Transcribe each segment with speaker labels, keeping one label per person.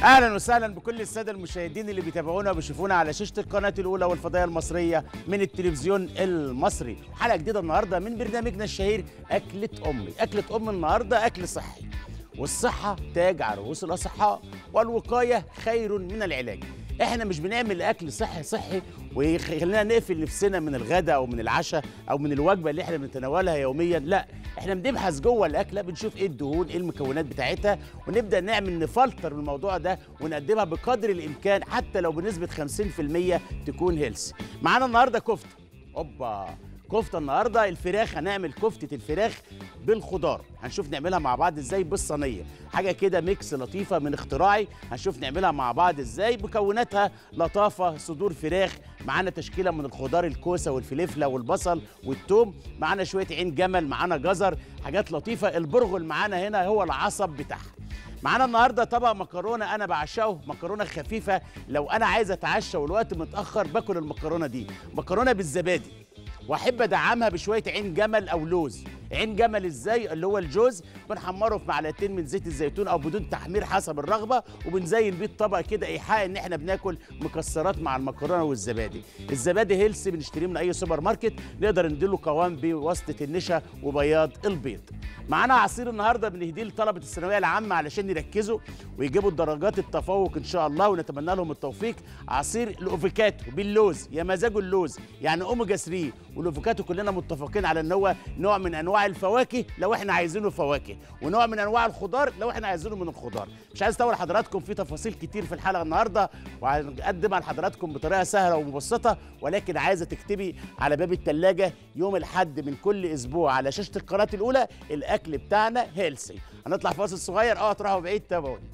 Speaker 1: اهلا وسهلا بكل الساده المشاهدين اللي بيتابعونا وبيشوفونا على شاشه القناه الاولى والفضائيه المصريه من التلفزيون المصري حلقه جديده النهارده من برنامجنا الشهير اكله امي اكله ام النهارده اكل صحي والصحه تاج على رؤوس الاصحاء والوقايه خير من العلاج احنا مش بنعمل اكل صحي صحي ويخلينا نقفل نفسنا من الغداء او من العشاء او من الوجبه اللي احنا بنتناولها يوميا لا احنا بنبحث جوه الاكله بنشوف ايه الدهون ايه المكونات بتاعتها ونبدا نعمل نفلتر من الموضوع ده ونقدمها بقدر الامكان حتى لو بنسبه 50% تكون هيلثي معانا النهارده كفته اوبا كفته النهارده الفراخ هنعمل كفته الفراخ بالخضار هنشوف نعملها مع بعض ازاي بالصينيه حاجه كده ميكس لطيفه من اختراعي هنشوف نعملها مع بعض ازاي مكوناتها لطافه صدور فراخ معانا تشكيله من الخضار الكوسه والفلفله والبصل والثوم معانا شويه عين جمل معانا جزر حاجات لطيفه البرغل معانا هنا هو العصب بتاعها معانا النهارده طبق مكرونه انا بعشقه مكرونه خفيفه لو انا عايز اتعشى والوقت متاخر باكل المكرونه دي مكرونه بالزبادي واحب ادعمها بشويه عين جمل او لوز عين جمل ازاي اللي هو الجوز بنحمره في معلقتين من زيت الزيتون او بدون تحمير حسب الرغبه وبنزين بيه الطبق كده ايحاء ان احنا بناكل مكسرات مع المكرونه والزبادي الزبادي هيلث بنشتريه من اي سوبر ماركت نقدر نديله قوام بواسطه النشا وبياض البيض معانا عصير النهارده بنهديه لطلبه الثانويه العامه علشان يركزوا ويجيبوا الدرجات التفوق ان شاء الله ونتمنى لهم التوفيق عصير الافوكاتو باللوز يا مزاجه اللوز يعني اوميجا 3 والافوكاتو كلنا متفقين على ان هو نوع من انواع الفواكه لو احنا عايزينه فواكه ونوع من انواع الخضار لو احنا عايزينه من الخضار مش عايز اطول حضراتكم في تفاصيل كتير في الحلقه النهارده وهنقدمها لحضراتكم بطريقه سهله ومبسطه ولكن عايزه تكتبي على باب الثلاجه يوم الاحد من كل اسبوع على شاشه القناه الاولى الاكل بتاعنا هيلسي هنطلع فاصل صغير اه تروحوا بعيد تابعوني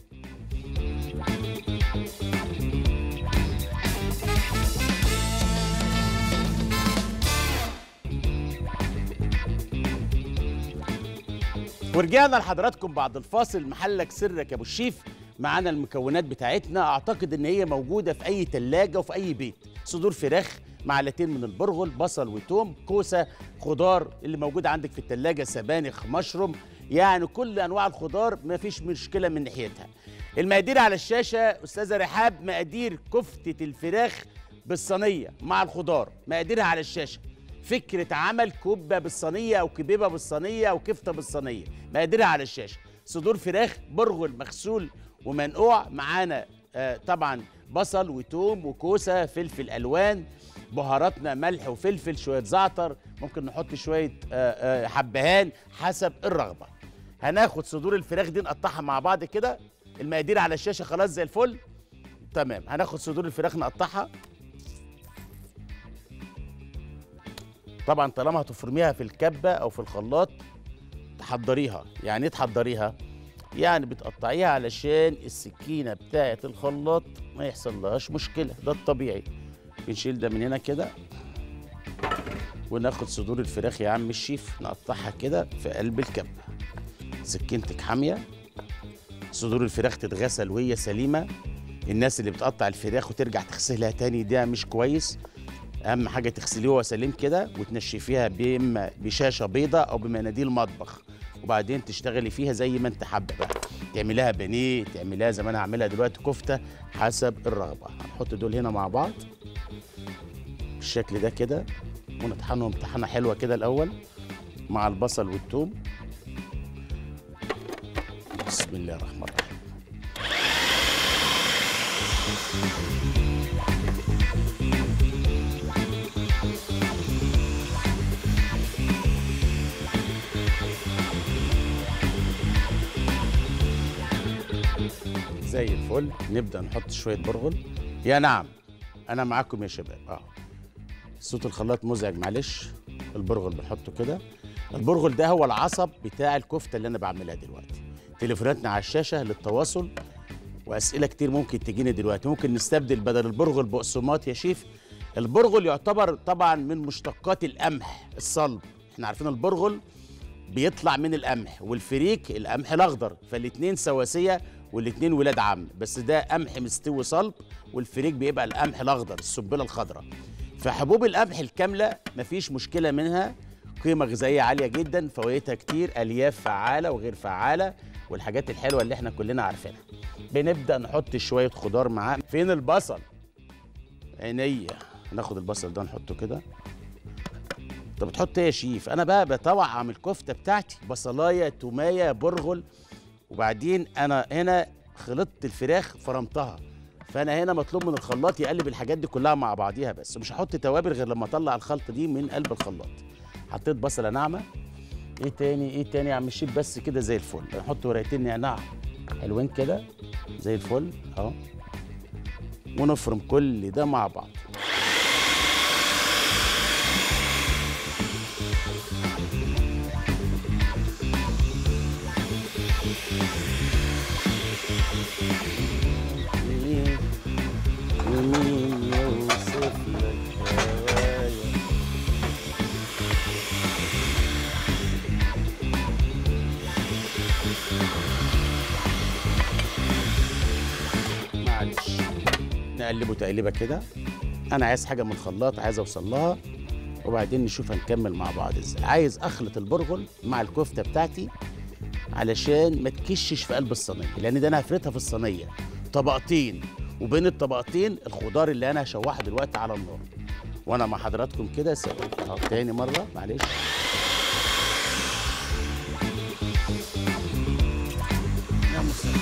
Speaker 1: ورجعنا لحضراتكم بعد الفاصل محلك سرك يا ابو الشيف معانا المكونات بتاعتنا اعتقد ان هي موجوده في اي تلاجة وفي اي بيت صدور فراخ معلقتين من البرغل بصل وتوم كوسه خضار اللي موجود عندك في التلاجة سبانخ مشروم يعني كل انواع الخضار ما فيش مشكله من ناحيتها المقادير على الشاشه استاذه رحاب مقادير كفته الفراخ بالصينيه مع الخضار مقاديرها على الشاشه فكره عمل كبه بالصينيه او كبيبه بالصينيه او كفته بالصينيه مقاديرها على الشاشه صدور فراخ برغل مغسول ومنقوع معانا آه طبعا بصل وتوم وكوسه فلفل الوان بهاراتنا ملح وفلفل شويه زعتر ممكن نحط شويه آه آه حبهان حسب الرغبه هناخد صدور الفراخ دي نقطعها مع بعض كده المقادير على الشاشه خلاص زي الفل تمام هناخد صدور الفراخ نقطعها طبعا طالما هتفرميها في الكبه او في الخلاط تحضريها يعني ايه تحضريها يعني بتقطعيها علشان السكينه بتاعه الخلاط ما يحصل لهاش مشكله ده الطبيعي بنشيل ده من هنا كده وناخد صدور الفراخ يا عم الشيف نقطعها كده في قلب الكبه سكينتك حاميه صدور الفراخ تتغسل وهي سليمه الناس اللي بتقطع الفراخ وترجع تغسلها تاني ده مش كويس اهم حاجه تغسليه وهو سليم كده وتنشفيها باما بشاشه بيضه او بمناديل مطبخ وبعدين تشتغلي فيها زي ما انت حابه بقى تعمليها بانيه تعمليها زي ما انا هعملها دلوقتي كفته حسب الرغبه هنحط دول هنا مع بعض بالشكل ده كده ونطحنهم طحنه حلوه كده الاول مع البصل والثوم بسم الله الرحمن الرحيم زي الفل نبدا نحط شويه برغل يا نعم انا معاكم يا شباب اه صوت الخلاط مزعج معلش البرغل بنحطه كده البرغل ده هو العصب بتاع الكفته اللي انا بعملها دلوقتي تليفوناتنا على الشاشه للتواصل واسئله كتير ممكن تجيني دلوقتي ممكن نستبدل بدل البرغل بقسماط يا شيف البرغل يعتبر طبعا من مشتقات القمح الصلب احنا عارفين البرغل بيطلع من القمح والفريك القمح الاخضر فالاتنين سواسيه والاتنين ولاد عم بس ده قمح مستوي صلب والفريك بيبقى القمح الاخضر السبله الخضراء فحبوب القمح الكامله مفيش مشكله منها قيمه غذائيه عاليه جدا فوائدها كتير الياف فعاله وغير فعاله والحاجات الحلوه اللي احنا كلنا عارفينها بنبدا نحط شويه خضار معاه فين البصل عينيا هناخد البصل ده نحطه كده انت بتحط ايه يا شيف انا بقى بطوعم الكفته بتاعتي بصلايه تومايه برغل وبعدين انا هنا خلطت الفراخ فرمتها فانا هنا مطلوب من الخلاط يقلب الحاجات دي كلها مع بعضيها بس مش هحط توابل غير لما اطلع الخلطه دي من قلب الخلاط حطيت بصله ناعمه ايه تاني ايه تاني يا عم الشيف بس كده زي الفل نحط ورقتين نعناع حلوين كده زي الفل اهو ونفرم كل ده مع بعض مين ومين يوصف لك هوايا معلش نقلبه تقليبه كده انا عايز حاجه من الخلاط عايز اوصل لها وبعدين نشوف هنكمل مع بعض ازاي عايز اخلط البرغل مع الكفته بتاعتي علشان ما تكشش في قلب الصينيه لان ده انا هفردها في الصينيه طبقتين وبين الطبقتين الخضار اللي انا هشوحه دلوقتي على النار وانا مع حضراتكم كده سوا اهو تاني مره معلش يا مسلم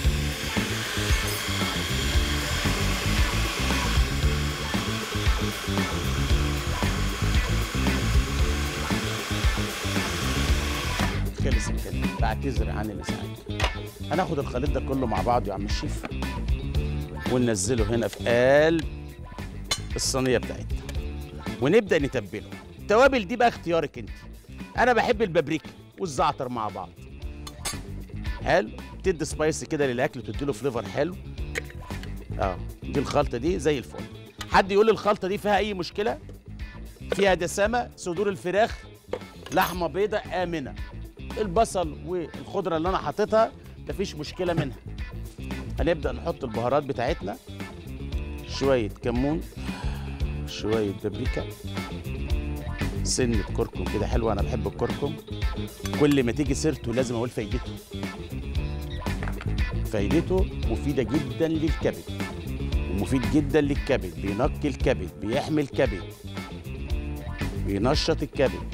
Speaker 1: خلص الكلام بعتذر عن الازعاج هناخد الخليط ده كله مع بعضه يا عم الشيف وننزله هنا في قلب الصينيه بتاعتنا ونبدا نتبله التوابل دي بقى اختيارك انت انا بحب البابريكا والزعتر مع بعض حلو تدي سبايسي كده للاكل وتديله فليفر حلو اه دي الخلطه دي زي الفل حد يقول لي الخلطه دي فيها اي مشكله فيها دسامه صدور الفراخ لحمه بيضاء امنه البصل والخضره اللي انا حاططها مفيش مشكله منها هنبدا نحط البهارات بتاعتنا شويه كمون شويه بابريكا سنة كركم كده حلوة أنا بحب الكركم كل ما تيجي سيرته لازم أقول فايدته فايدته مفيدة جدا للكبد ومفيد جدا للكبد بينقي الكبد بيحمي الكبد بينشط الكبد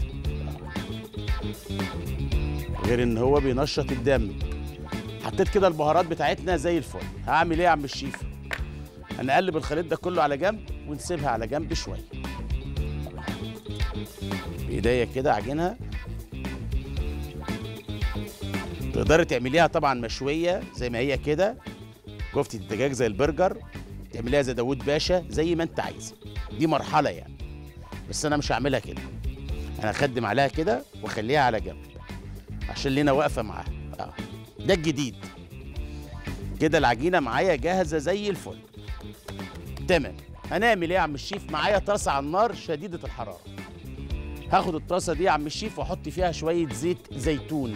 Speaker 1: غير ان هو بينشط الدم حطيت كده البهارات بتاعتنا زي الفل هعمل ايه يا عم الشيف هنقلب الخليط ده كله على جنب ونسيبها على جنب شويه بايديا كده اعجنها تقدري تعمليها طبعا مشويه زي ما هي كده كفته الدجاج زي البرجر تعمليها زي داوود باشا زي ما انت عايز دي مرحله يعني بس انا مش هعملها كده انا اخدم عليها كده واخليها على جنب عشان لينا واقفه معاها اه ده الجديد كده العجينه معايا جاهزه زي الفل تمام هنعمل ايه يا عم الشيف معايا طاسه على النار شديده الحراره هاخد الطاسه دي يا عم الشيف واحط فيها شويه زيت زيتون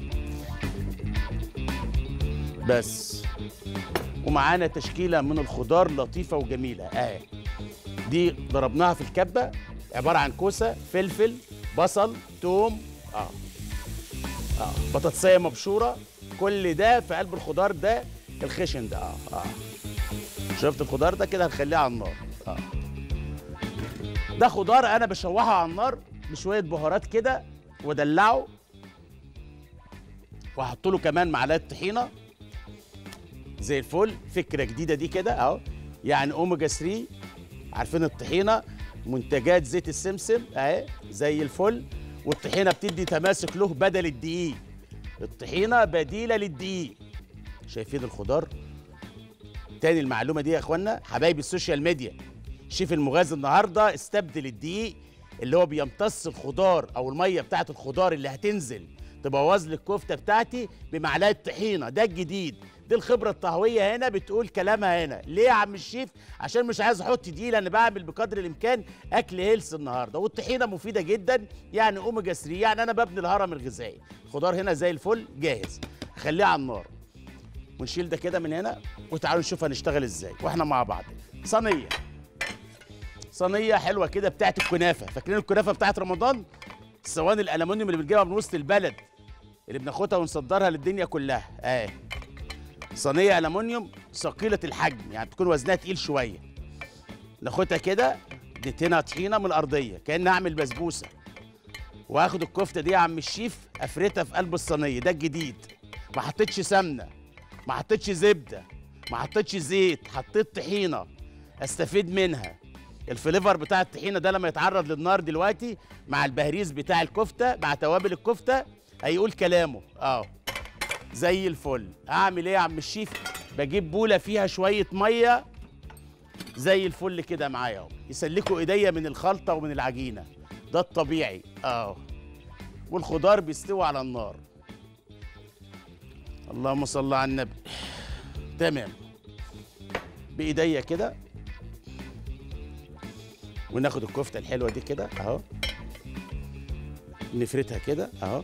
Speaker 1: بس ومعانا تشكيله من الخضار لطيفه وجميله اهي دي ضربناها في الكبه عباره عن كوسه فلفل بصل توم اه اه بطاطسيه مبشوره كل ده في قلب الخضار ده الخشن ده اه اه شفت الخضار ده كده هنخليه على النار اه ده خضار انا بشوحه على النار بشويه بهارات كده وادلعه واحط له كمان معلقه طحينه زي الفل فكره جديده دي كده اهو يعني اوميجا 3 عارفين الطحينه منتجات زيت السمسم اهي زي الفل والطحينه بتدي تماسك له بدل الدقيق الطحينه بديله للدقيق شايفين الخضار تاني المعلومه دي يا اخوانا حبايبي السوشيال ميديا شيف المغازي النهارده استبدل الدقيق اللي هو بيمتص الخضار او الميه بتاعه الخضار اللي هتنزل تبوظ لي الكفته بتاعتي بمعلقه طحينه ده الجديد دي الخبره الطهويه هنا بتقول كلامها هنا ليه يا عم الشيف عشان مش عايز احط دقيق لان بعمل بقدر الامكان اكل هيلث النهارده والطحينه مفيده جدا يعني اوميجا 3 يعني انا ببني الهرم الغذائي الخضار هنا زي الفل جاهز خليه على النار ونشيل ده كده من هنا وتعالوا نشوف هنشتغل ازاي واحنا مع بعض صينيه صينيه حلوه كده بتاعت الكنافه فاكرين الكنافه بتاعت رمضان الصواني الالومنيوم اللي بنجيبها من وسط البلد اللي بناخدها ونصدرها للدنيا كلها اهي صينيه الومنيوم ثقيله الحجم يعني تكون وزنها تقيل شويه ناخدها كده ندهنها طحينه من الارضيه كان اعمل بسبوسه واخد الكفته دي يا عم الشيف افردها في قلب الصينيه ده الجديد ما حطيتش سمنه ما حطيتش زبده ما حطيتش زيت حطيت طحينه استفيد منها الفليفر بتاع الطحينه ده لما يتعرض للنار دلوقتي مع البهريز بتاع الكفته مع توابل الكفته هيقول كلامه اه زي الفل اعمل ايه يا عم الشيف بجيب بوله فيها شويه ميه زي الفل كده معايا اهو يسلكوا ايديا من الخلطه ومن العجينه ده الطبيعي اه والخضار بيستوي على النار اللهم صل على النبي تمام بايديا كده وناخد الكفته الحلوه دي كده اهو نفردها كده اهو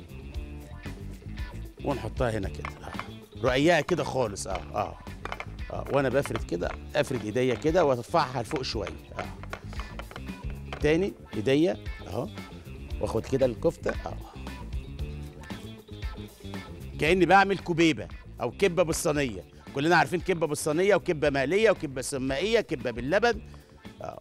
Speaker 1: ونحطها هنا كده اهو رقيقه كده خالص اهو اهو اه وانا بفرد كده افرد ايديا كده وارفعها لفوق شويه اه تاني ايديا اهو واخد كده الكفته اهو كاني بعمل كبيبه او كبه بالصينيه كلنا عارفين كبه بالصينيه وكبه مقليه وكبه سمائيه كبه باللبن اه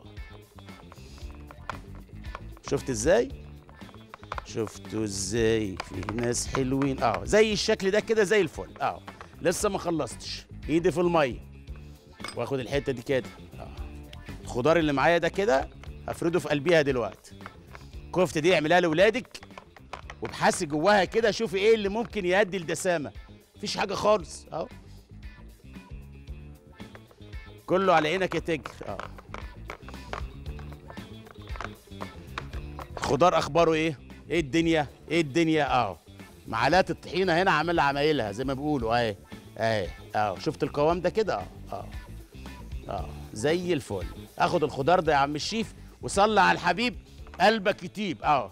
Speaker 1: شفت ازاي شفتوا ازاي في ناس حلوين اه زي الشكل ده كده زي الفل اه لسه ما خلصتش ايدي في الميه واخد الحته دي كده اه الخضار اللي معايا ده كده هفرده في قلبيها دلوقتي الكفته دي اعملها لاولادك وابحثي جواها كده شوفي ايه اللي ممكن يهدي الدسامه مفيش حاجه خالص اهو كله على عينك يا تجر اه الخضار اخباره ايه ايه الدنيا ايه الدنيا اه معلقه الطحينه هنا عامل عمايلها زي ما بيقولوا اهي اهي اه شفت القوام ده كده اه اه اه زي الفل اخد الخضار ده يا عم الشيف وصلي على الحبيب قلبك يطيب اه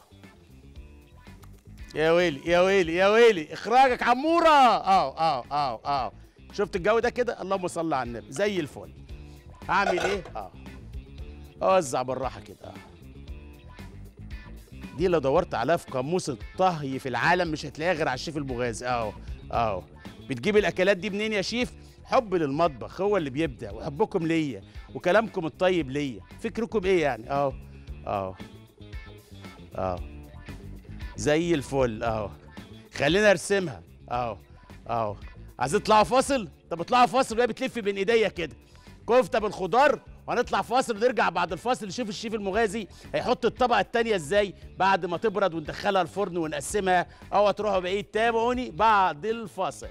Speaker 1: يا ويلي يا ويلي يا ويلي اخراجك عموره اه اه اه اه شفت الجو ده كده اللهم صل على النبي زي الفل هعمل ايه اه اوزع بالراحه كده اه دي لو دورت عليها في قاموس الطهي في العالم مش هتلاقيها غير على الشيف البغازي اهو اهو بتجيب الاكلات دي منين يا شيف حب للمطبخ هو اللي بيبدع وحبكم ليا وكلامكم الطيب ليا فكركم ايه يعني اهو اهو اهو زي الفل اهو خلينا ارسمها اهو اهو عايزين تطلعوا فاصل طب اطلعوا فاصل وهي بتلف بين ايديا كده كفته بالخضار وهنطلع فاصل ونرجع بعد الفاصل نشوف الشيف المغازي هيحط الطبقه التانية ازاي بعد ما تبرد وندخلها الفرن ونقسمها او تروحوا بعيد تابعوني بعد الفاصل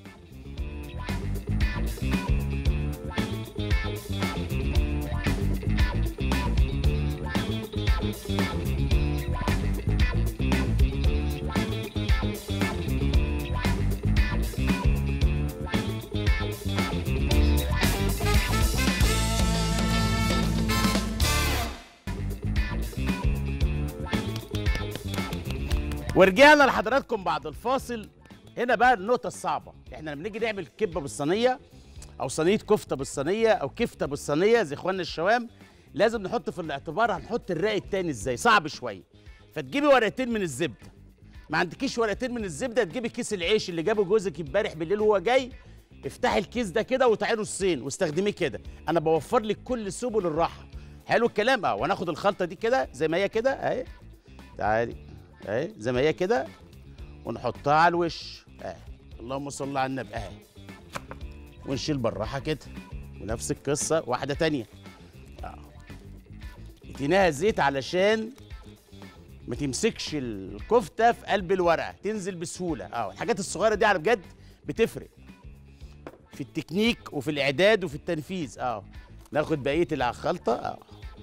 Speaker 1: ورجعنا لحضراتكم بعد الفاصل هنا بقى النقطة الصعبة احنا لما نيجي نعمل كبة بالصينية أو صينية كفتة بالصينية أو كفتة بالصينية زي إخواننا الشوام لازم نحط في الاعتبار هنحط الرق التاني ازاي صعب شوية فتجيبي ورقتين من الزبدة ما عندكيش ورقتين من الزبدة تجيبي كيس العيش اللي جابه جوزك امبارح بالليل وهو جاي افتحي الكيس ده كده وتعينه الصين واستخدميه كده انا بوفر لك كل سبل الراحه حلو الكلام اه وناخد الخلطه دي كده زي ما هي كده اهي تعالي اهي زي ما هي كده ونحطها على الوش اهي اللهم صل على النبي اهي ونشيل بالراحه كده ونفس القصه واحده تانية اه اديناها زيت علشان ما تمسكش الكفته في قلب الورقه تنزل بسهوله اه الحاجات الصغيره دي على بجد بتفرق في التكنيك وفي الاعداد وفي التنفيذ اه ناخد بقيه اللي على الخلطه اه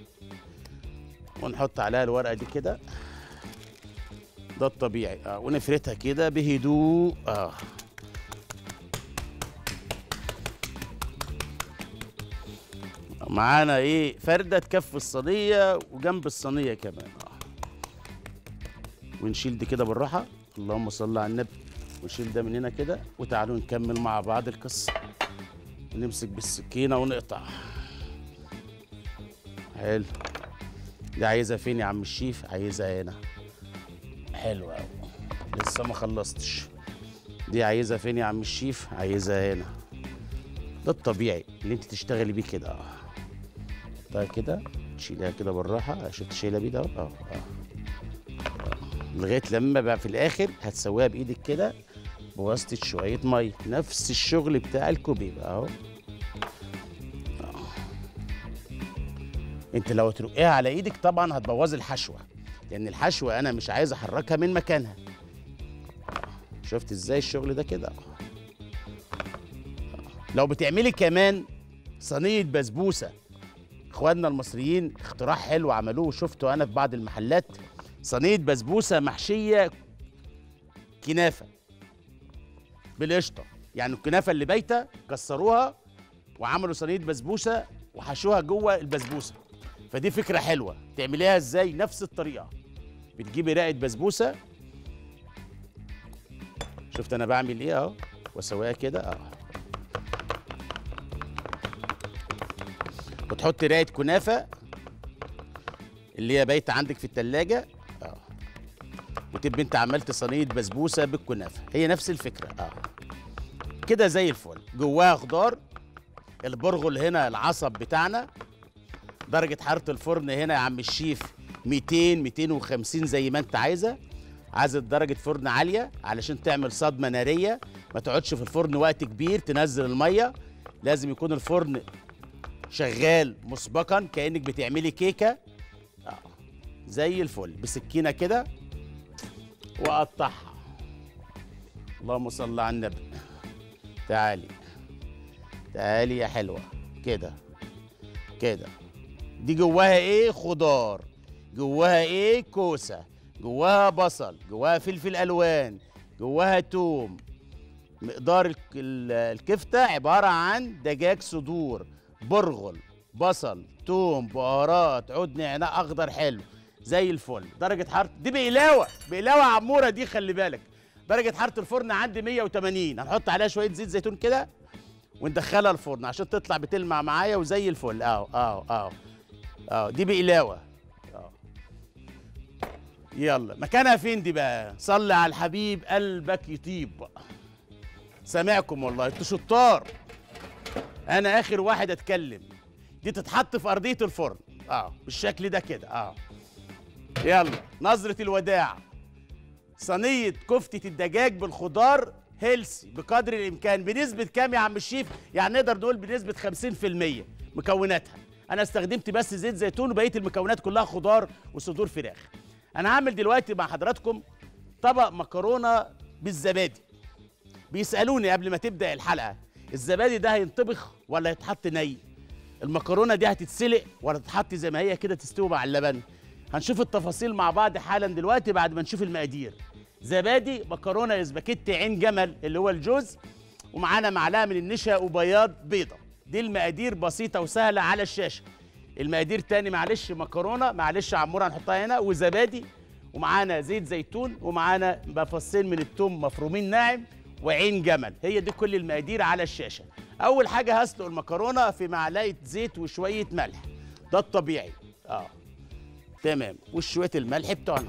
Speaker 1: ونحط عليها الورقه دي كده ده الطبيعي اه ونفردها كده بهدوء اه معانا ايه فرده تكفي الصينيه وجنب الصينيه كمان اه ونشيل دي كده بالراحه اللهم صل على النبي ونشيل ده من هنا كده وتعالوا نكمل مع بعض القصه نمسك بالسكينه ونقطع حلو دي عايزها فين يا عم الشيف عايزها هنا حلو قوي لسه ما خلصتش دي عايزها فين يا عم الشيف عايزها هنا ده الطبيعي اللي انت تشتغلي بيه كده اه حطها كده تشيلها كده بالراحه شفت شايلها بيه ده اه اه آه. لغايه لما بقى في الاخر هتسويها بايدك كده بواسطه شويه ميه نفس الشغل بتاع الكوبيبه اهو آه. انت لو ترقيها على ايدك طبعا هتبوظي الحشوه لان الحشوه انا مش عايز احركها من مكانها آه. شفت ازاي الشغل ده كده آه. لو بتعملي كمان صينيه بسبوسه اخواننا المصريين اختراع حلو عملوه شفته انا في بعض المحلات صينيه بسبوسه محشيه كنافه بالقشطه يعني الكنافه اللي بايته كسروها وعملوا صينيه بسبوسه وحشوها جوه البسبوسه فدي فكره حلوه تعمليها ازاي نفس الطريقه بتجيبي رقه بسبوسه شفت انا بعمل ايه اهو واسويها كده اه وتحطي رقه كنافه اللي هي بايته عندك في التلاجة اه وتبقي انت عملت صينيه بسبوسه بالكنافه هي نفس الفكره اه كده زي الفل جواها خضار البرغل هنا العصب بتاعنا درجه حراره الفرن هنا يا عم الشيف 200 250 زي ما انت عايزه عايزه درجه فرن عاليه علشان تعمل صدمه ناريه ما تقعدش في الفرن وقت كبير تنزل الميه لازم يكون الفرن شغال مسبقا كانك بتعملي كيكه آه. زي الفل بسكينه كده واقطعها اللهم صل على النبي تعالي تعالي يا حلوه كده كده دي جواها ايه خضار جواها ايه كوسه جواها بصل جواها فلفل الوان جواها توم مقدار الك- ال- الكفته عباره عن دجاج صدور برغل بصل توم بهارات عود نعناع اخضر حلو زي الفل درجه حراره دي بقلاوه بقلاوه عموره دي خلي بالك درجه حراره الفرن عندي 180 هنحط عليها شويه زيت زيتون كده وندخلها الفرن عشان تطلع بتلمع معايا وزي الفل اهو اهو اهو اهو دي بقلاوه اهو يلا مكانها فين دي بقى صلي على الحبيب قلبك يطيب سامعكم والله انتوا شطار انا اخر واحد اتكلم دي تتحط في ارضيه الفرن اه بالشكل ده كده اه يلا نظره الوداع صينيه كفته الدجاج بالخضار هيلسي بقدر الامكان بنسبه كام يا عم الشيف يعني نقدر نقول بنسبه 50% مكوناتها انا استخدمت بس زيت زيتون وبقيه المكونات كلها خضار وصدور فراخ انا هعمل دلوقتي مع حضراتكم طبق مكرونه بالزبادي بيسالوني قبل ما تبدا الحلقه الزبادي ده هينطبخ ولا يتحط ني المكرونه دي هتتسلق ولا تتحط زي ما هي كده تستوي مع اللبن هنشوف التفاصيل مع بعض حالا دلوقتي بعد ما نشوف المقادير زبادي مكرونه اسباجيتي عين جمل اللي هو الجوز ومعانا معلقه من النشا وبياض بيضه دي المقادير بسيطه وسهله على الشاشه المقادير تاني معلش مكرونه معلش عموره هنحطها هنا وزبادي ومعانا زيت زيتون ومعانا فصين من التوم مفرومين ناعم وعين جمل هي دي كل المقادير على الشاشه اول حاجه هسلق المكرونه في معلقه زيت وشويه ملح ده الطبيعي اه تمام وشويه الملح بتوعنا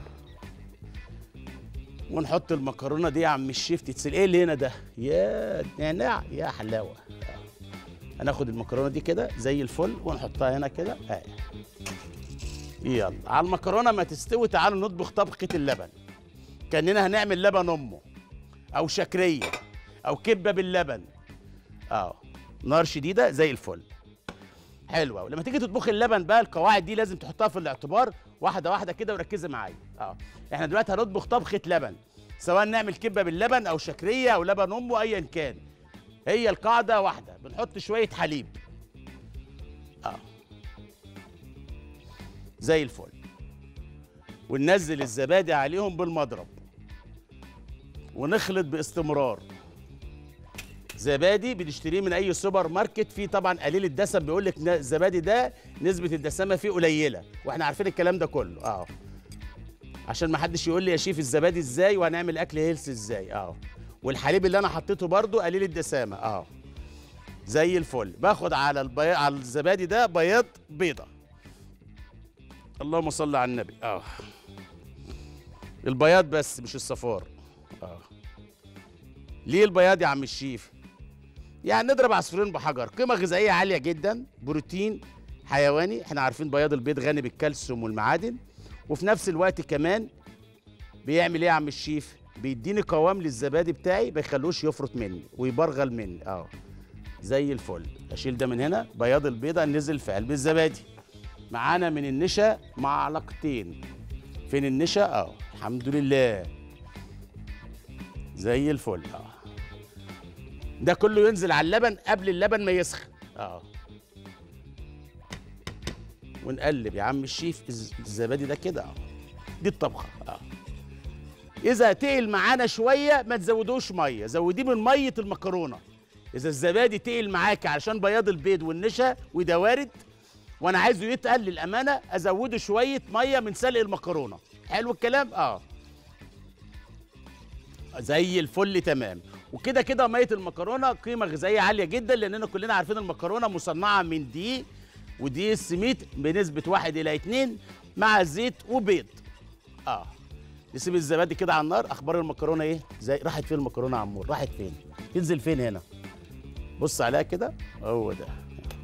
Speaker 1: ونحط المكرونه دي يا عم الشيف تتسلق ايه اللي هنا ده يا نعناع يا حلاوه آه. هناخد المكرونه دي كده زي الفل ونحطها هنا كده آه. يلا على المكرونه ما تستوي تعالوا نطبخ طبخه اللبن كاننا هنعمل لبن امه او شكريه او كبه باللبن اه نار شديده زي الفل حلوه ولما تيجي تطبخ اللبن بقى القواعد دي لازم تحطها في الاعتبار واحده واحده كده وركزي معايا اه احنا دلوقتي هنطبخ طبخه لبن سواء نعمل كبه باللبن او شكريه او لبن امه ايا كان هي القاعده واحده بنحط شويه حليب اه زي الفل وننزل الزبادي عليهم بالمضرب ونخلط باستمرار زبادي بنشتريه من اي سوبر ماركت فيه طبعا قليل الدسم بيقول لك الزبادي ده نسبه الدسامه فيه قليله واحنا عارفين الكلام ده كله اه عشان ما حدش يقول لي يا شيف الزبادي ازاي وهنعمل اكل هيلث ازاي اه والحليب اللي انا حطيته برضو قليل الدسامه اه زي الفل باخد على البي... على الزبادي ده بياض بيضه اللهم صل على النبي اه البياض بس مش الصفار اه ليه البياض يا عم الشيف يعني نضرب عصفورين بحجر قيمه غذائيه عاليه جدا بروتين حيواني احنا عارفين بياض البيض غني بالكالسيوم والمعادن وفي نفس الوقت كمان بيعمل ايه يا عم الشيف بيديني قوام للزبادي بتاعي ما يخلوش يفرط مني ويبرغل مني اه زي الفل اشيل ده من هنا بياض البيضه نزل في قلب الزبادي معانا من النشا معلقتين فين النشا اه الحمد لله زي الفل اه ده كله ينزل على اللبن قبل اللبن ما يسخن اه ونقلب يا عم الشيف الز- الزبادي ده كده اه دي الطبخه اه اذا تقل معانا شويه ما تزودوش ميه زوديه من ميه المكرونه اذا الزبادي تقل معاك علشان بياض البيض والنشا وده وارد وانا عايزه يتقل للامانه ازوده شويه ميه من سلق المكرونه حلو الكلام اه زي الفل تمام وكده كده ميه المكرونه قيمه غذائيه عاليه جدا لاننا كلنا عارفين المكرونه مصنعه من دقيق ودقيق السميد بنسبه واحد الى اتنين مع زيت وبيض اه نسيب الزبادي كده على النار اخبار المكرونه ايه زي راحت فين المكرونه يا عمور راحت فين تنزل فين هنا بص عليها كده هو ده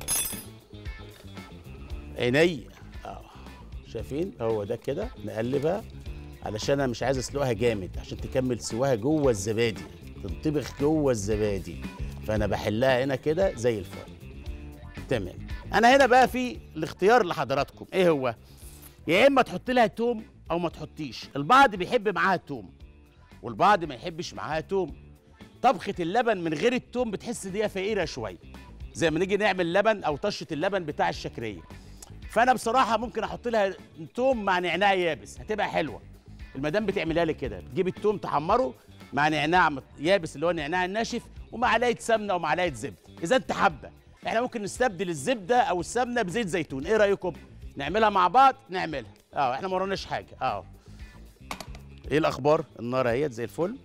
Speaker 1: عيني اه شايفين هو ده كده نقلبها علشان انا مش عايز اسلقها جامد عشان تكمل سواها جوه الزبادي تنطبخ جوه الزبادي فانا بحلها هنا كده زي الفل تمام انا هنا بقى في الاختيار لحضراتكم ايه هو يا اما تحط لها توم او ما تحطيش البعض بيحب معاها توم والبعض ما يحبش معاها توم طبخه اللبن من غير التوم بتحس ان هي فقيره شويه زي ما نيجي نعمل لبن او طشه اللبن بتاع الشكريه فانا بصراحه ممكن احط لها توم مع نعناع يابس هتبقى حلوه المدام بتعملها لي كده تجيب التوم تحمره مع نعناع مت- يابس اللي هو النعناع الناشف ومعلقه سمنه ومعلقه زبده اذا انت حابه احنا ممكن نستبدل الزبده او السمنه بزيت زيتون ايه رايكم نعملها مع بعض نعملها اه احنا ما وراناش حاجه اه ايه الاخبار النار اهيت زي الفل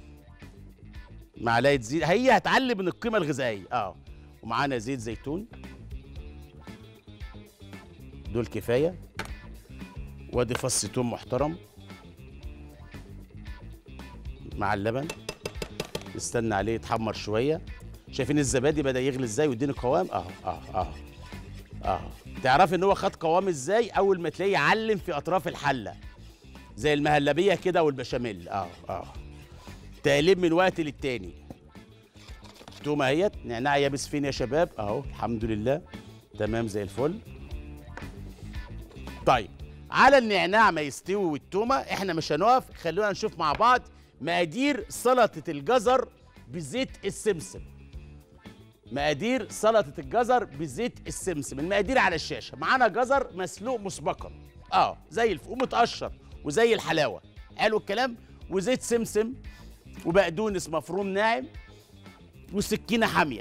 Speaker 1: معلقه زيت هي هتعلي من القيمه الغذائيه اه ومعانا زيت زيتون دول كفايه وادي فص توم محترم مع اللبن نستنى عليه يتحمر شويه شايفين الزبادي بدا يغلي ازاي ويديني قوام اه اه اه اه تعرفي ان هو خد قوام ازاي اول ما تلاقيه يعلم في اطراف الحله زي المهلبيه كده والبشاميل اه اه تقليب من وقت للتاني تومه اهيت نعناع يابس فين يا شباب اهو الحمد لله تمام زي الفل طيب على النعناع ما يستوي والتومه احنا مش هنقف خلونا نشوف مع بعض مقادير سلطه الجزر بزيت السمسم مقادير سلطه الجزر بزيت السمسم المقادير على الشاشه معانا جزر مسلوق مسبقا اه زي الف ومتقشر وزي الحلاوه حلو الكلام وزيت سمسم وبقدونس مفروم ناعم وسكينه حاميه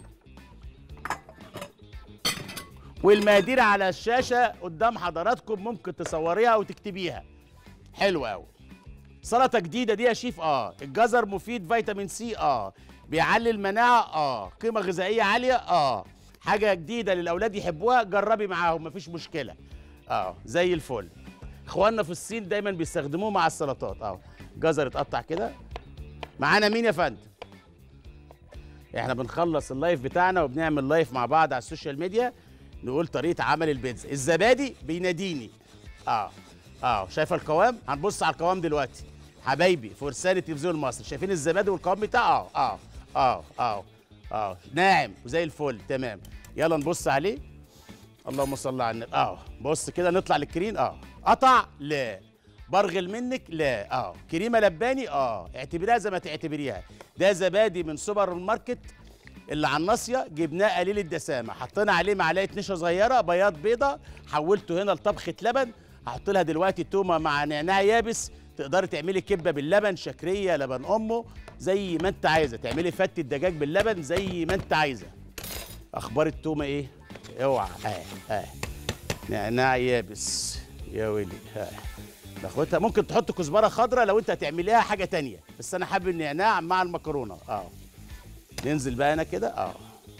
Speaker 1: والمقادير على الشاشه قدام حضراتكم ممكن تصوريها وتكتبيها حلو قوي سلطه جديده دي يا شيف اه الجزر مفيد فيتامين سي اه بيعلي المناعه اه قيمه غذائيه عاليه اه حاجه جديده للاولاد يحبوها جربي معاهم مفيش مشكله اه زي الفل اخواننا في الصين دايما بيستخدموه مع السلطات اه جزر اتقطع كده معانا مين يا فندم احنا بنخلص اللايف بتاعنا وبنعمل لايف مع بعض على السوشيال ميديا نقول طريقه عمل البيتزا الزبادي بيناديني اه اه شايفه القوام هنبص على القوام دلوقتي حبايبي فرسان التلفزيون المصري شايفين الزبادي والقوام بتاعه اه اه اه اه اه ناعم وزي الفل تمام يلا نبص عليه اللهم صل على النبي اه بص كده نطلع للكريم اه قطع لا برغل منك لا اه كريمه لباني اه اعتبريها زي ما تعتبريها ده زبادي من سوبر ماركت اللي على الناصيه جبناه قليل الدسامه حطينا عليه معلقه نشا صغيره بياض بيضه حولته هنا لطبخه لبن هحط لها دلوقتي تومه مع نعناع يابس تقدري تعملي كبه باللبن شكريه لبن امه زي ما انت عايزه تعملي فتة دجاج باللبن زي ما انت عايزه اخبار التومه ايه اوعى اه اه نعناع يابس يا ويلي اه ناخدها ممكن تحط كزبره خضراء لو انت هتعمليها حاجه تانية بس انا حابب النعناع مع المكرونه اه ننزل بقى هنا كده اه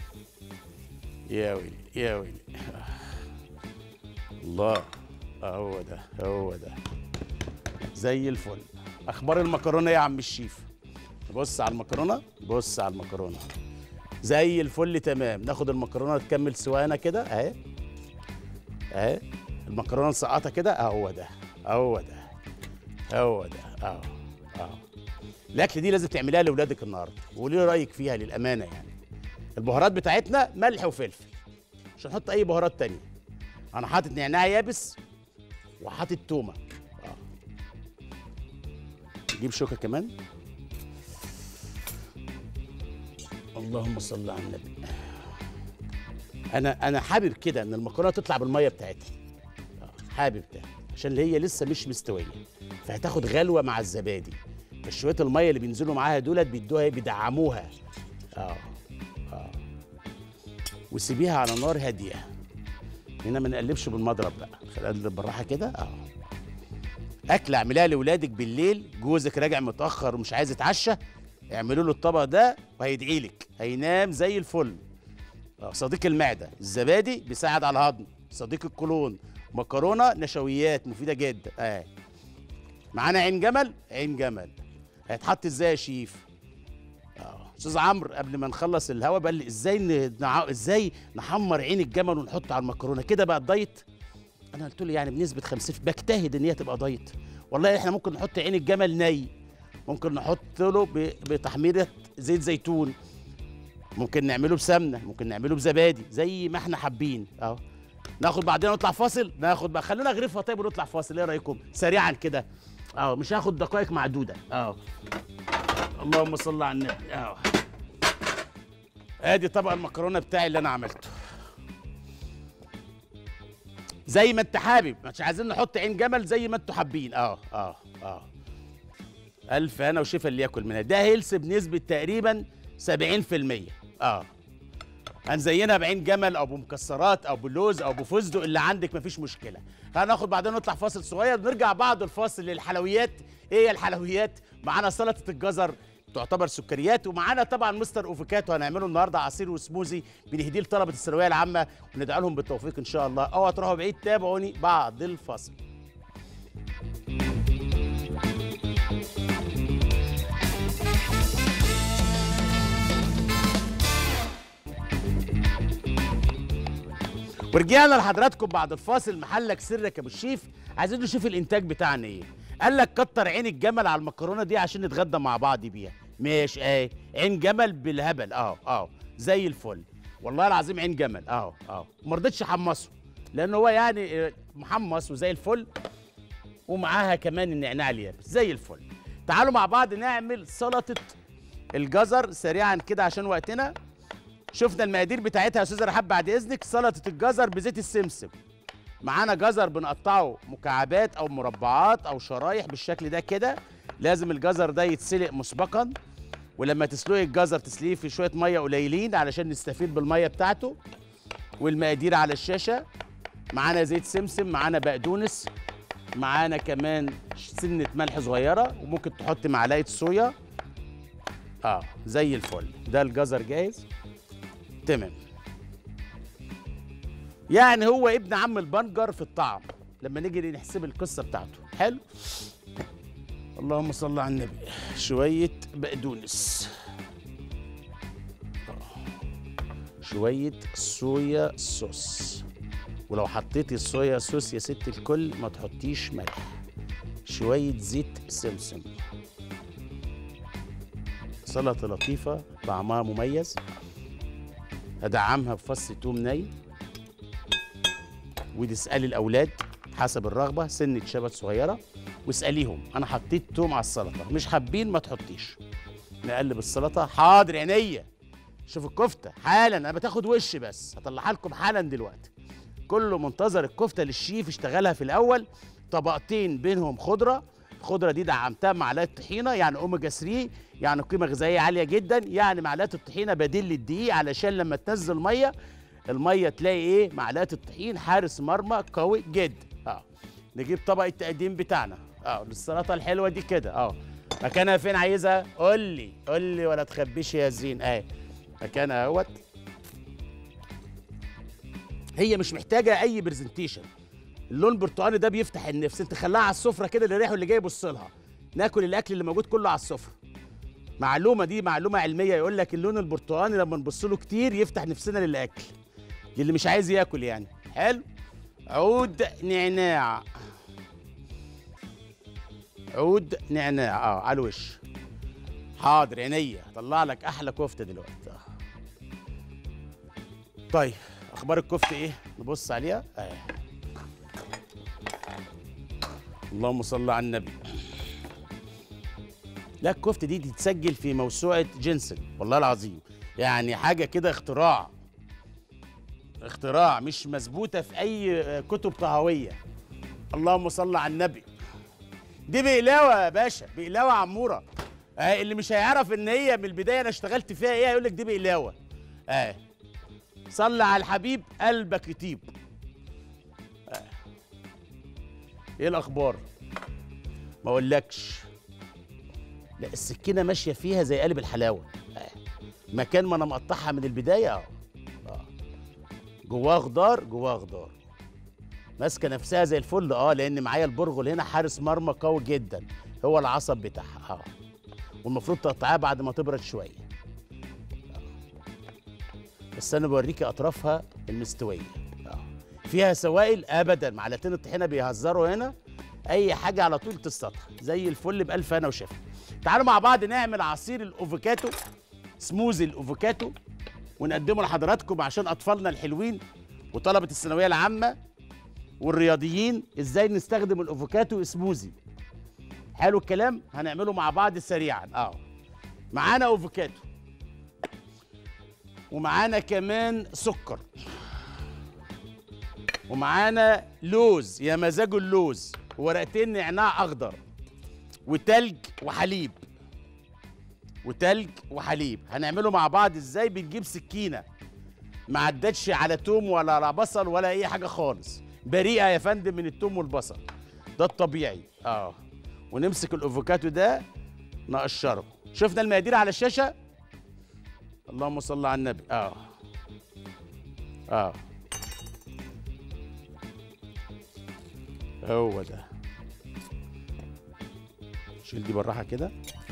Speaker 1: يا ويلي يا ويلي آه. الله آه هو ده هو ده زي الفل اخبار المكرونه إيه يا عم الشيف بص على المكرونه بص على المكرونه زي الفل تمام ناخد المكرونه تكمل سوانا كده اهي اهي المكرونه نسقطها كده اهو ده اهو ده هو ده اهو اهو الاكل دي لازم تعمليها لاولادك النهارده وقولي لي رايك فيها للامانه يعني البهارات بتاعتنا ملح وفلفل مش هنحط اي بهارات تانية انا حاطط نعناع يابس وحاطط تومه اه نجيب شوكه كمان اللهم صل على النبي انا انا حابب كده ان المكرونه تطلع بالميه بتاعتها آه، حابب ده عشان اللي هي لسه مش مستويه فهتاخد غلوه مع الزبادي فشويه الميه اللي بينزلوا معاها دولت بيدوها إيه؟ بيدعموها اه اه وسيبيها على نار هاديه هنا ما نقلبش بالمضرب بقى خلينا نقلب بالراحه كده اه اكل اعملها لاولادك بالليل جوزك راجع متاخر ومش عايز يتعشى اعملوا له الطبق ده وهيدعي لك هينام زي الفل آه، صديق المعده الزبادي بيساعد على الهضم صديق القولون مكرونه نشويات مفيده جدا اه معانا عين جمل عين جمل هيتحط ازاي يا شيف اه استاذ عمرو قبل ما نخلص الهوا قال لي ازاي ن... نع... ازاي نحمر عين الجمل ونحطه على المكرونه كده بقى دايت انا قلت له يعني بنسبه 50 بجتهد ان هي تبقى دايت والله احنا ممكن نحط عين الجمل ني ممكن نحط له ب... بتحميره زيت زيتون ممكن نعمله بسمنه ممكن نعمله بزبادي زي ما احنا حابين اهو ناخد بعدين نطلع فاصل ناخد بقى خلونا نغرفها طيب ونطلع فاصل ايه رايكم سريعا كده اه مش هاخد دقائق معدوده اه اللهم صل على النبي اه ادي طبق المكرونه بتاعي اللي انا عملته زي ما انت حابب مش عايزين نحط عين جمل زي ما انتوا حابين اه اه اه الف انا وشفا اللي ياكل منها ده هيلث بنسبه تقريبا 70% اه هنزينها بعين جمل او بمكسرات او بلوز او بفستق اللي عندك مفيش مشكله هناخد بعدين نطلع فاصل صغير نرجع بعد الفاصل للحلويات ايه هي الحلويات معانا سلطه الجزر تعتبر سكريات ومعانا طبعا مستر اوفيكاتو هنعمله النهارده عصير وسموزي بنهديه لطلبه الثانويه العامه وندعي لهم بالتوفيق ان شاء الله اوعى تروحوا بعيد تابعوني بعد الفاصل ورجعنا لحضراتكم بعد الفاصل محلك سرك يا ابو الشيف عايزين نشوف الانتاج بتاعنا ايه قال لك كتر عين الجمل على المكرونه دي عشان نتغدى مع بعض بيها ماشي ايه عين جمل بالهبل اه اه زي الفل والله العظيم عين جمل اه اه ما رضيتش احمصه لان هو يعني آه، محمص وزي الفل ومعاها كمان النعناع اليابس زي الفل تعالوا مع بعض نعمل سلطه الجزر سريعا كده عشان وقتنا شفنا المقادير بتاعتها يا استاذه رحاب بعد اذنك سلطه الجزر بزيت السمسم معانا جزر بنقطعه مكعبات او مربعات او شرايح بالشكل ده كده لازم الجزر ده يتسلق مسبقا ولما تسلقي الجزر تسلقيه في شويه ميه قليلين علشان نستفيد بالميه بتاعته والمقادير على الشاشه معانا زيت سمسم معانا بقدونس معانا كمان سنه ملح صغيره وممكن تحط معلقه صويا اه زي الفل ده الجزر جاهز تمام يعني هو ابن عم البنجر في الطعم لما نيجي نحسب القصه بتاعته حلو اللهم صل على النبي شويه بقدونس آه. شويه صويا صوص ولو حطيتي الصويا صوص يا ست الكل ما تحطيش ملح شويه زيت سمسم سلطه لطيفه طعمها مميز ادعمها بفص توم ني وتسالي الاولاد حسب الرغبه سنه شبت صغيره واساليهم انا حطيت توم على السلطه مش حابين ما تحطيش نقلب السلطه حاضر عينيا شوف الكفته حالا انا بتاخد وش بس هطلعها لكم حالا دلوقتي كله منتظر الكفته للشيف اشتغلها في الاول طبقتين بينهم خضره الخضره دي دعمتها بمعلقه طحينه يعني اوميجا 3 يعني قيمه غذائيه عاليه جدا يعني معلقه الطحينه بديل للدقيق علشان لما تنزل ميه الميه تلاقي ايه معلقه الطحين حارس مرمى قوي جدا اه نجيب طبق التقديم بتاعنا اه للسلطه الحلوه دي كده اه مكانها فين عايزها قول لي قول لي ولا تخبيش يا زين اهي مكانها اهوت هي مش محتاجه اي برزنتيشن اللون البرتقالي ده بيفتح النفس انت خلاها على السفره كده اللي رايح واللي جاي يبص لها ناكل الاكل اللي موجود كله على السفره معلومه دي معلومه علميه يقول لك اللون البرتقاني لما نبص له كتير يفتح نفسنا للاكل للي مش عايز ياكل يعني حلو عود نعناع عود نعناع اه على الوش حاضر عينيا طلع لك احلى كفته دلوقتي آه. طيب اخبار الكفته ايه نبص عليها آه. اللهم صل على النبي لا الكفته دي تتسجل في موسوعه جنسن والله العظيم يعني حاجه كده اختراع اختراع مش مثبوته في اي كتب طهويه اللهم صل على النبي دي بقلاوه يا باشا بقلاوه عموره آه اللي مش هيعرف ان هي من البدايه انا اشتغلت فيها ايه هيقول لك دي بقلاوه اه صلي على الحبيب قلبك يطيب آه. ايه الاخبار ما اقولكش لا السكينه ماشيه فيها زي قالب الحلاوه آه. مكان ما انا مقطعها من البدايه اه آه. جواه خضار جواه خضار ماسكه نفسها زي الفل اه لان معايا البرغل هنا حارس مرمى قوي جدا هو العصب بتاعها اه والمفروض تقطعها بعد ما تبرد شويه آه. بس انا بوريكي اطرافها المستويه آه. فيها سوائل ابدا معلقتين الطحينه بيهزروا هنا اي حاجه على طول تسطح زي الفل بالف انا وشفا تعالوا مع بعض نعمل عصير الافوكاتو سموزي الافوكاتو ونقدمه لحضراتكم عشان اطفالنا الحلوين وطلبه الثانويه العامه والرياضيين ازاي نستخدم الافوكاتو سموزي حلو الكلام هنعمله مع بعض سريعا اه معانا افوكاتو ومعانا كمان سكر ومعانا لوز يا مزاجه اللوز ورقتين نعناع اخضر وتلج وحليب وتلج وحليب هنعمله مع بعض ازاي بنجيب سكينه ما عدتش على توم ولا على بصل ولا اي حاجه خالص بريئه يا فندم من التوم والبصل ده الطبيعي اه ونمسك الافوكاتو ده نقشره شفنا المقادير على الشاشه اللهم صل على النبي اه اه هو ده شيل دي بالراحه كده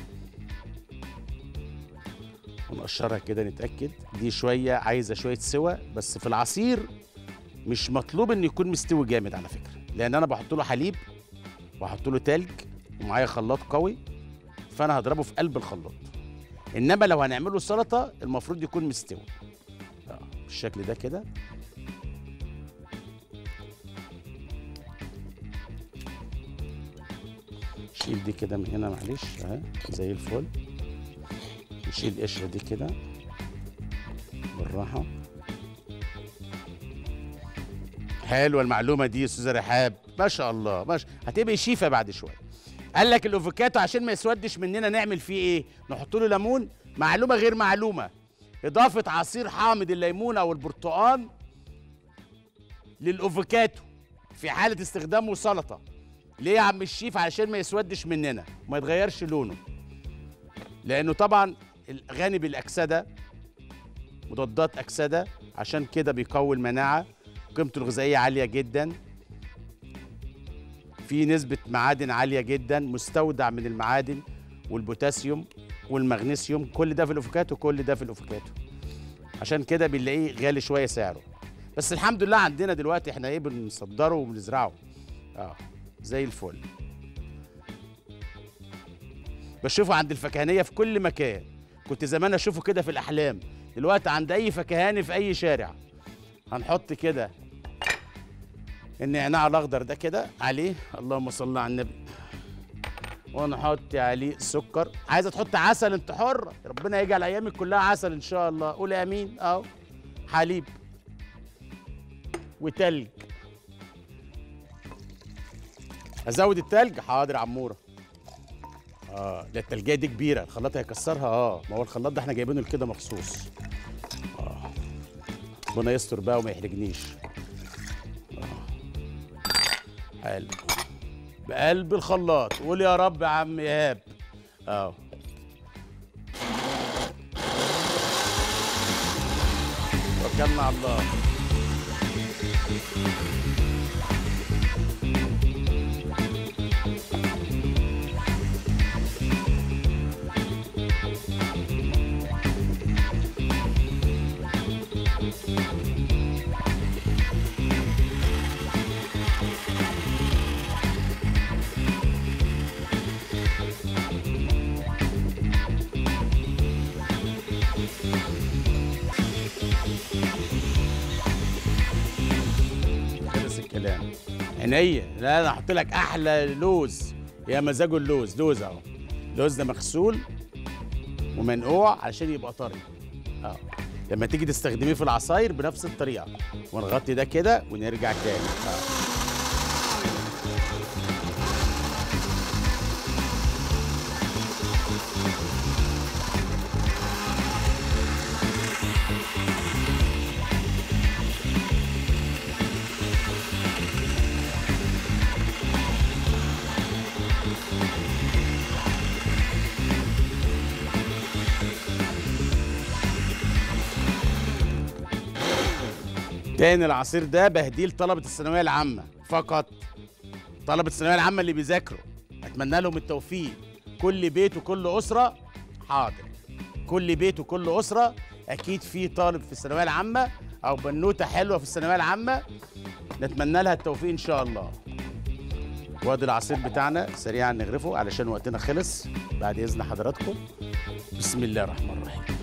Speaker 1: ونقشرها كده نتاكد دي شويه عايزه شويه سوى بس في العصير مش مطلوب انه يكون مستوي جامد على فكره لان انا بحط له حليب واحط له تلج ومعايا خلاط قوي فانا هضربه في قلب الخلاط انما لو هنعمله سلطه المفروض يكون مستوي آه، بالشكل ده كده شيل دي كده من هنا معلش اهي زي الفل نشيل القشره دي كده بالراحه حلوه المعلومه دي يا استاذه رحاب ما شاء الله ما شاء هتبقي شيفه بعد شويه قال لك الافوكاتو عشان ما يسودش مننا نعمل فيه ايه نحط له ليمون معلومه غير معلومه اضافه عصير حامض الليمون او البرتقال للافوكاتو في حاله استخدامه سلطه ليه يا عم الشيف علشان ما يسودش مننا وما يتغيرش لونه لانه طبعا غني بالاكسده مضادات اكسده عشان كده بيقوي المناعه قيمته الغذائيه عاليه جدا في نسبه معادن عاليه جدا مستودع من المعادن والبوتاسيوم والمغنيسيوم كل ده في الافوكاتو كل ده في الافوكاتو عشان كده بنلاقيه غالي شويه سعره بس الحمد لله عندنا دلوقتي احنا ايه بنصدره وبنزرعه اه زي الفل بشوفه عند الفكهانيه في كل مكان كنت زمان اشوفه كده في الاحلام دلوقتي عند اي فكهاني في اي شارع هنحط كده النعناع الاخضر ده كده عليه اللهم صل على النبي ونحط عليه سكر عايزه تحط عسل انت حر ربنا يجعل ايامك كلها عسل ان شاء الله قول امين اهو حليب وتلج ازود التلج حاضر عموره اه ده التلجيه دي كبيره الخلاط هيكسرها اه ما هو الخلاط ده احنا جايبينه لكده مخصوص اه ربنا يستر بقى وما يحرجنيش آه. حلو بقلب الخلاط قول يا رب يا عم ايهاب اه توكلنا على الله عينيا لا انا احط لك احلى لوز يا مزاجه اللوز لوز اهو اللوز ده مغسول ومنقوع عشان يبقى طري اه لما تيجي تستخدميه في العصاير بنفس الطريقه ونغطي ده كده ونرجع تاني اه تاني العصير ده بهديل طلبة الثانوية العامة فقط طلبة الثانوية العامة اللي بيذاكروا أتمنى لهم التوفيق كل بيت وكل أسرة حاضر كل بيت وكل أسرة أكيد في طالب في الثانوية العامة أو بنوتة حلوة في الثانوية العامة نتمنى لها التوفيق إن شاء الله وادي العصير بتاعنا سريعا نغرفه علشان وقتنا خلص بعد إذن حضراتكم بسم الله الرحمن الرحيم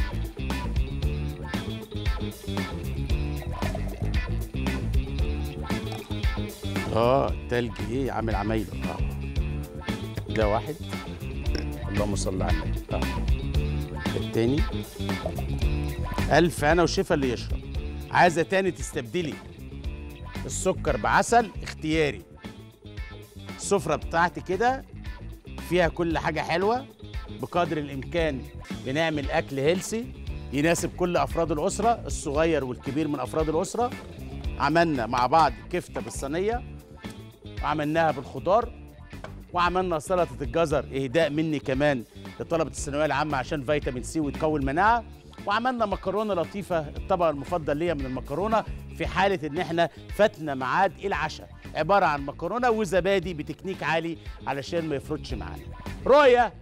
Speaker 1: اه التلج ايه عامل عمايله اه ده واحد اللهم صل على النبي اه التاني ألف أنا وشفا اللي يشرب عايزة تاني تستبدلي السكر بعسل اختياري السفرة بتاعتي كده فيها كل حاجة حلوة بقدر الإمكان بنعمل أكل هيلسي يناسب كل أفراد الأسرة الصغير والكبير من أفراد الأسرة عملنا مع بعض كفتة بالصينية وعملناها بالخضار وعملنا سلطة الجزر إهداء مني كمان لطلبة الثانوية العامة عشان فيتامين سي وتقوي المناعة وعملنا مكرونة لطيفة الطبق المفضل ليا من المكرونة في حالة إن إحنا فاتنا ميعاد العشاء عبارة عن مكرونة وزبادي بتكنيك عالي علشان ما يفرطش معانا رؤية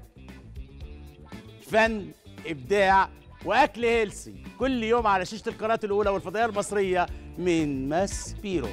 Speaker 1: فن إبداع وأكل هيلسي كل يوم على شاشة القناة الأولى والفضائية المصرية من ماسبيرو